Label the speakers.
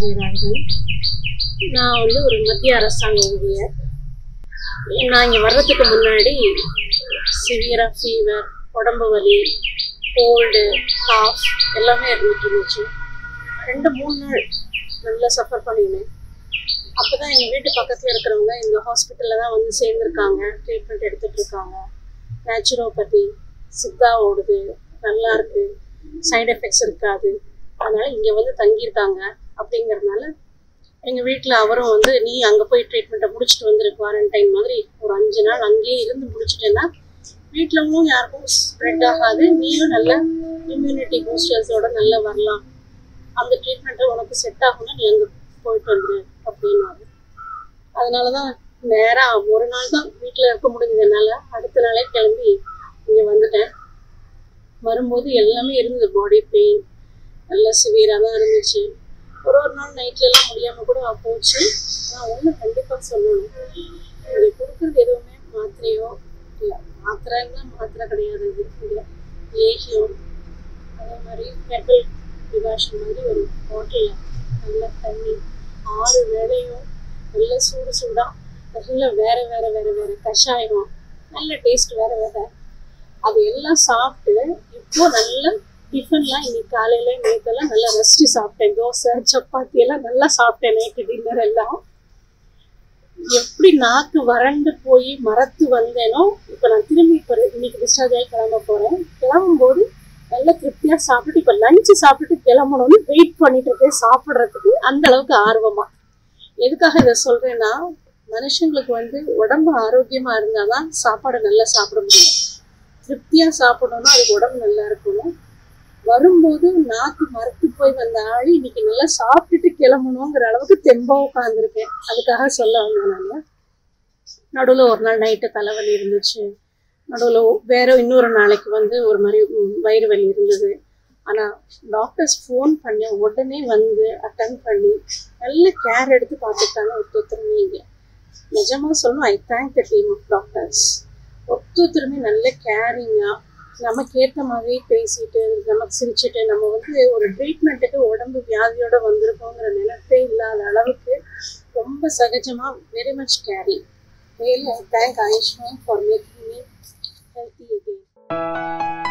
Speaker 1: விஜயராகவன் நான் வந்து ஒரு மத்திய அரசாங்க ஊழியர் நான் இங்கே வர்றதுக்கு முன்னாடி சிவியராக ஃபீவர் உடம்பு வலி கோல்டு காஃப் எல்லாமே இருந்துட்டு இருந்துச்சு ரெண்டு மூணு நாள் நல்லா சஃபர் பண்ணினேன் அப்போ தான் எங்கள் வீட்டு பக்கத்தில் இருக்கிறவங்க இந்த ஹாஸ்பிட்டலில் தான் வந்து சேர்ந்துருக்காங்க ட்ரீட்மெண்ட் எடுத்துகிட்டு இருக்காங்க நேச்சுரோபதி சித்தா ஓடுது நல்லா இருக்கு சைடு எஃபெக்ட்ஸ் இருக்காது அதனால இங்கே வந்து தங்கியிருக்காங்க அப்படிங்கிறதுனால எங்கள் வீட்டில் அவரும் வந்து நீ அங்கே போய் ட்ரீட்மெண்ட்டை முடிச்சுட்டு வந்துரு குவாரண்டைன் மாதிரி ஒரு அஞ்சு நாள் அங்கேயே இருந்து முடிச்சிட்டேன்னா வீட்டிலவும் யாருக்கும் ஸ்ப்ரெட் ஆகாது நீயும் நல்ல இம்யூனிட்டி பூஸ்டர்ஸோட நல்லா வரலாம் அந்த ட்ரீட்மெண்ட்டை உனக்கு செட் ஆகும்னா நீ அங்கே போயிட்டு வந்துரு அப்படின்னாரு அதனால தான் நேராக ஒரு நாள் தான் வீட்டில் இருக்க முடிஞ்சதுனால அடுத்த நாளே கிளம்பி இங்கே வந்துட்டேன் வரும்போது எல்லாமே இருந்தது பாடி பெயின் நல்லா சிவியராக தான் இருந்துச்சு ஒரு ஒரு நாள் நைட்லலாம் முடியாமல் கூட போச்சு நான் ஒன்று கண்டிப்பாக சொல்லணும் இங்கே கொடுக்குறது எதுவுமே மாத்திரையோ இல்லை மாத்திரைன்னா மாத்திரை கிடையாது இது இங்கே லேகியம் அதே மாதிரி ஹெர்பல் டிகாஷன் மாதிரி ஒரு பாட்டிலில் நல்ல தண்ணி ஆறு வேளையும் நல்ல சூடு சூடாக நல்ல வேற வேற வேற வேற கஷாயம் நல்ல டேஸ்ட் வேற வேற அது எல்லாம் சாப்பிட்டு இப்போ நல்ல டிஃபன்லாம் இன்னைக்கு காலையில நேத்தெல்லாம் நல்லா ரசிச்சு சாப்பிட்டேன் தோசை சப்பாத்தி எல்லாம் நல்லா சாப்பிட்டேன் நைட்டு டின்னர் எல்லாம் எப்படி நாக்கு வறண்டு போய் மரத்து வந்தேனோ இப்போ நான் திரும்பி இப்போ இன்னைக்கு டிஸ்சார்ஜ் ஆகி கிளம்ப போறேன் கிளம்பும்போது நல்ல திருப்தியா சாப்பிட்டுட்டு இப்போ லஞ்சு சாப்பிட்டுட்டு கிளம்பணும்னு வெயிட் பண்ணிட்டு இருக்கேன் சாப்பிட்றதுக்கு அந்த அளவுக்கு ஆர்வமா எதுக்காக இதை சொல்றேன்னா மனுஷங்களுக்கு வந்து உடம்பு ஆரோக்கியமா இருந்தாதான் சாப்பாடு நல்லா சாப்பிட முடியும் திருப்தியா சாப்பிடணும்னா அதுக்கு உடம்பு நல்லா இருக்கணும் வரும்போது நாக்கு மறுத்து போய் வந்த ஆள் இன்னைக்கு நல்லா சாப்பிட்டுட்டு கிளம்பணுங்கிற அளவுக்கு தெம்பா உட்காந்துருக்கேன் அதுக்காக சொல்ல வந்தேன் நான் நடுவில் ஒரு நாள் நைட்டு தலைவலி இருந்துச்சு நடுவில் வேற இன்னொரு நாளைக்கு வந்து ஒரு மாதிரி ம், வயிறு வலி இருந்தது ஆனால் டாக்டர்ஸ் ஃபோன் பண்ணி உடனே வந்து அட்டன் பண்ணி நல்ல கேர் எடுத்து பார்த்துட்டாங்க ஒருத்தருமே இங்கே நிஜமாக சொல்லணும் I thank the team of doctors ஒருத்தருமே நல்ல கேரிங்காக நமக்கு ஏற்ற மாதிரி பேசிட்டு நமக்கு சிரிச்சுட்டு நம்ம வந்து ஒரு ட்ரீட்மெண்ட்டுக்கு உடம்பு வியாதியோட வந்திருக்கோங்கிற நினைப்பே இல்லாத அளவுக்கு ரொம்ப சகஜமாக வெரி மச் கேரி really I thank Ayushman for making me healthy again